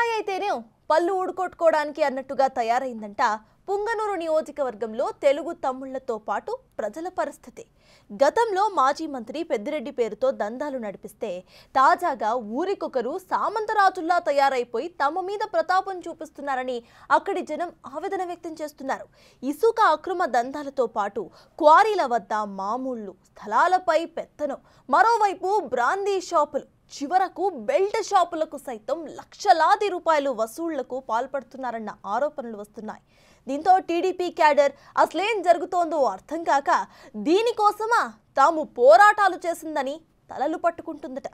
ఛాయ్ అయితేనే పళ్ళు ఊడుకొట్టుకోవడానికి అన్నట్టుగా తయారైందంట పుంగనూరు నియోజకవర్గంలో తెలుగు తమ్ముళ్లతో పాటు ప్రజల పరిస్థితి గతంలో మాజీ మంత్రి పెద్దిరెడ్డి పేరుతో దందాలు నడిపిస్తే తాజాగా ఊరికొకరు సామంతరాజుల్లా తయారైపోయి తమ మీద ప్రతాపం చూపిస్తున్నారని అక్కడి జనం ఆవేదన వ్యక్తం చేస్తున్నారు ఇసుక అక్రమ దందాలతో పాటు క్వారీల వద్ద మామూళ్లు స్థలాలపై పెత్తనం మరోవైపు బ్రాందీ షాపులు చివరకు బెల్ట్ షాపులకు సైతం లక్షలాది రూపాయలు వసూళ్లకు పాల్పడుతున్నారన్న ఆరోపణలు వస్తున్నాయి దీంతో టీడీపీ క్యాడర్ అసలేం జరుగుతోందో అర్థం కాక దీనికోసమా తాము పోరాటాలు చేసిందని తలలు పట్టుకుంటుందట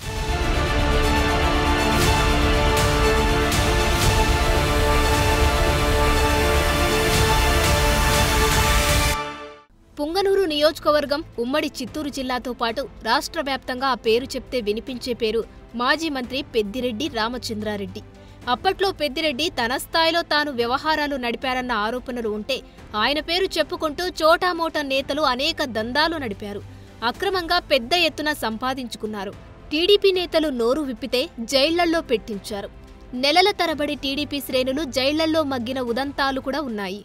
పుంగనూరు నియోజకవర్గం ఉమ్మడి చిత్తూరు జిల్లాతో పాటు రాష్ట్ర వ్యాప్తంగా ఆ పేరు చెప్తే వినిపించే పేరు మాజీ మంత్రి పెద్దిరెడ్డి రామచంద్రారెడ్డి అప్పట్లో పెద్దిరెడ్డి తన స్థాయిలో తాను వ్యవహారాలు నడిపారన్న ఆరోపణలు ఉంటే ఆయన పేరు చెప్పుకుంటూ చోటామోటా నేతలు అనేక దందాలు నడిపారు అక్రమంగా పెద్ద ఎత్తున సంపాదించుకున్నారు టీడీపీ నేతలు నోరు విప్పితే జైళ్లల్లో పెట్టించారు నెలల తరబడి టీడీపీ శ్రేణులు జైళ్లల్లో మగ్గిన ఉదంతాలు కూడా ఉన్నాయి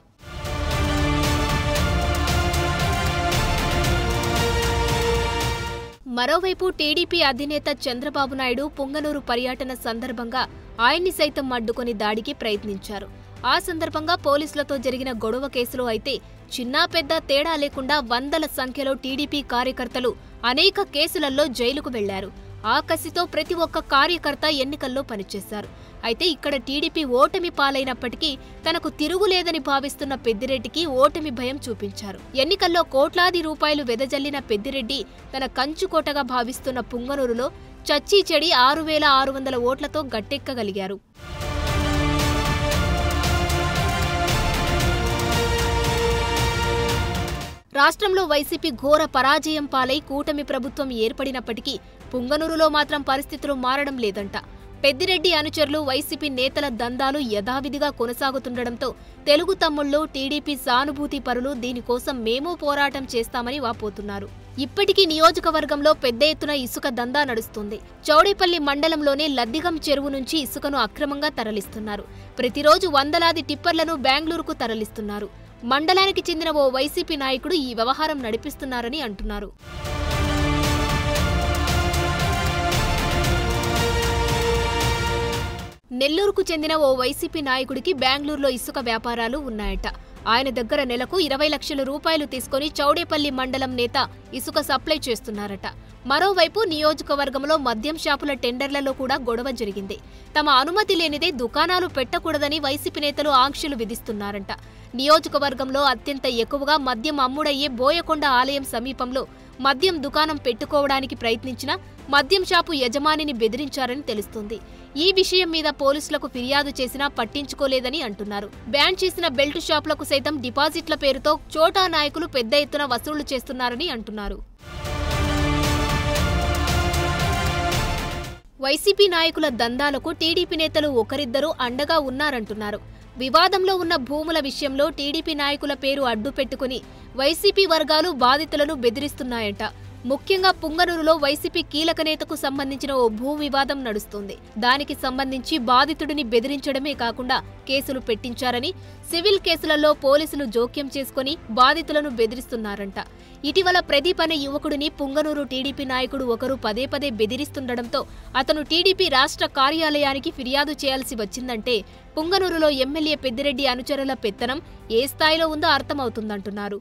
మరోవైపు టీడీపీ అధినేత చంద్రబాబు నాయుడు పుంగనూరు పర్యటన సందర్భంగా ఆయన్ని సైతం అడ్డుకొని దాడికి ప్రయత్నించారు ఆ సందర్భంగా పోలీసులతో జరిగిన గొడవ కేసులో అయితే చిన్నా పెద్ద తేడా లేకుండా వందల సంఖ్యలో టీడీపీ కార్యకర్తలు అనేక కేసులలో జైలుకు వెళ్లారు ఆ కసితో ప్రతి ఒక్క కార్యకర్త ఎన్నికల్లో పనిచేశారు అయితే ఇక్కడ టీడీపీ ఓటమి పాలైనప్పటికీ తనకు తిరుగులేదని భావిస్తున్న పెద్దిరెడ్డికి ఓటమి భయం చూపించారు ఎన్నికల్లో కోట్లాది రూపాయలు వెదజల్లిన పెద్దిరెడ్డి తన కంచుకోటగా భావిస్తున్న పుంగనూరులో చచ్చీ చెడి ఆరు వేల ఆరు వందల ఓట్లతో గట్టెక్కగలిగారు రాష్ట్రంలో వైసీపీ ఘోర పరాజయం పాలై కూటమి ప్రభుత్వం ఏర్పడినప్పటికీ పుంగనూరులో మాత్రం పరిస్థితులు మారడం లేదంట పెద్దిరెడ్డి అనుచరులు వైసీపీ నేతల దందాలు యథావిధిగా కొనసాగుతుండటంతో తెలుగు తమ్ముళ్ళు టీడీపీ సానుభూతి పరులు దీనికోసం మేము పోరాటం చేస్తామని వాపోతున్నారు ఇప్పటికీ నియోజకవర్గంలో పెద్ద ఎత్తున ఇసుక దందా నడుస్తుంది చౌడేపల్లి మండలంలోనే లద్దిగం చెరువు నుంచి ఇసుకను అక్రమంగా తరలిస్తున్నారు ప్రతిరోజు వందలాది టిప్పర్లను బెంగళూరుకు తరలిస్తున్నారు మండలానికి చెందిన ఓ వైసీపీ నాయకుడు ఈ వ్యవహారం నడిపిస్తున్నారని అంటున్నారు నెల్లూరుకు చెందిన ఓ వైసీపీ నాయకుడికి బెంగళూరులో ఇసుక వ్యాపారాలు ఉన్నాయట ఆయన దగ్గర నెలకు ఇరవై లక్షల రూపాయలు తీసుకొని చౌడేపల్లి మండలం నేత ఇసుక సప్లై చేస్తున్నారట మరోవైపు నియోజకవర్గంలో మద్యం షాపుల టెండర్లలో కూడా గొడవ జరిగింది తమ అనుమతి లేనిదే దుకాణాలు పెట్టకూడదని వైసీపీ నేతలు ఆంక్షలు విధిస్తున్నారంట నియోజకవర్గంలో అత్యంత ఎక్కువగా మద్యం అమ్ముడయ్యే బోయకొండ ఆలయం సమీపంలో మద్యం దుకాణం పెట్టుకోవడానికి ప్రయత్నించిన మద్యం షాపు యజమానిని బెదిరించారని తెలుస్తుంది ఈ విషయం మీద పోలీసులకు ఫిర్యాదు చేసినా పట్టించుకోలేదని అంటున్నారు బ్యాన్ చేసిన బెల్ట్ షాపులకు సైతం డిపాజిట్ల పేరుతో చోటా నాయకులు పెద్ద ఎత్తున వసూళ్లు చేస్తున్నారని అంటున్నారు వైసీపీ నాయకుల దందాలకు టీడీపీ నేతలు ఒకరిద్దరు అండగా ఉన్నారంటున్నారు వివాదంలో ఉన్న భూముల విషయంలో టీడీపీ నాయకుల పేరు అడ్డు పెట్టుకుని వైసీపీ వర్గాలు బాధితులను బెదిరిస్తున్నాయట ముఖ్యంగా పుంగనూరులో వైసీపీ కీలక నేతకు సంబంధించిన ఓ భూ వివాదం నడుస్తోంది దానికి సంబంధించి బాధితుడిని బెదిరించడమే కాకుండా కేసులు పెట్టించారని సివిల్ కేసులలో పోలీసులు జోక్యం చేసుకుని బాధితులను బెదిరిస్తున్నారంట ఇటీవల ప్రదీప్ అనే యువకుడిని పుంగనూరు టీడీపీ నాయకుడు ఒకరు పదే పదే బెదిరిస్తుండటంతో అతను టీడీపీ రాష్ట్ర కార్యాలయానికి ఫిర్యాదు చేయాల్సి వచ్చిందంటే పుంగనూరులో ఎమ్మెల్యే పెద్దిరెడ్డి అనుచరుల పెత్తనం ఏ స్థాయిలో ఉందో అర్థమవుతుందంటున్నారు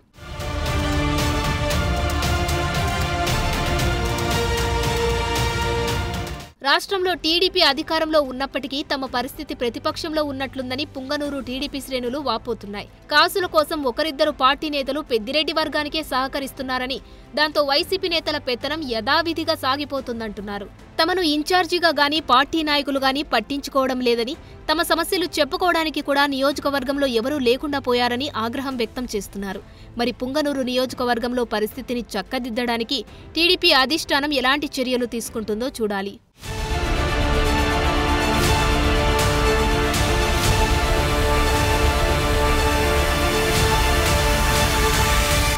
రాష్ట్రంలో టీడీపీ అధికారంలో ఉన్నప్పటికీ తమ పరిస్థితి ప్రతిపక్షంలో ఉన్నట్లుందని పుంగనూరు టీడీపీ శ్రేణులు వాపోతున్నాయి కాసుల కోసం ఒకరిద్దరు పార్టీ నేతలు పెద్దిరెడ్డి వర్గానికే సహకరిస్తున్నారని దాంతో వైసీపీ నేతల పెత్తనం యథావిధిగా సాగిపోతుందంటున్నారు తమను ఇన్ఛార్జిగా గాని పార్టీ నాయకులు గాని పట్టించుకోవడం లేదని తమ సమస్యలు చెప్పుకోవడానికి కూడా నియోజకవర్గంలో ఎవరూ లేకుండా పోయారని ఆగ్రహం వ్యక్తం చేస్తున్నారు మరి పుంగనూరు నియోజకవర్గంలో పరిస్థితిని చక్కదిద్దడానికి టీడీపీ అధిష్టానం ఎలాంటి చర్యలు తీసుకుంటుందో చూడాలి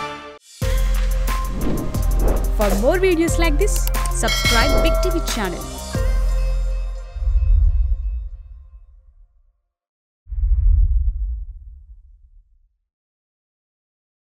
For more videos like this, subscribe Big TV channel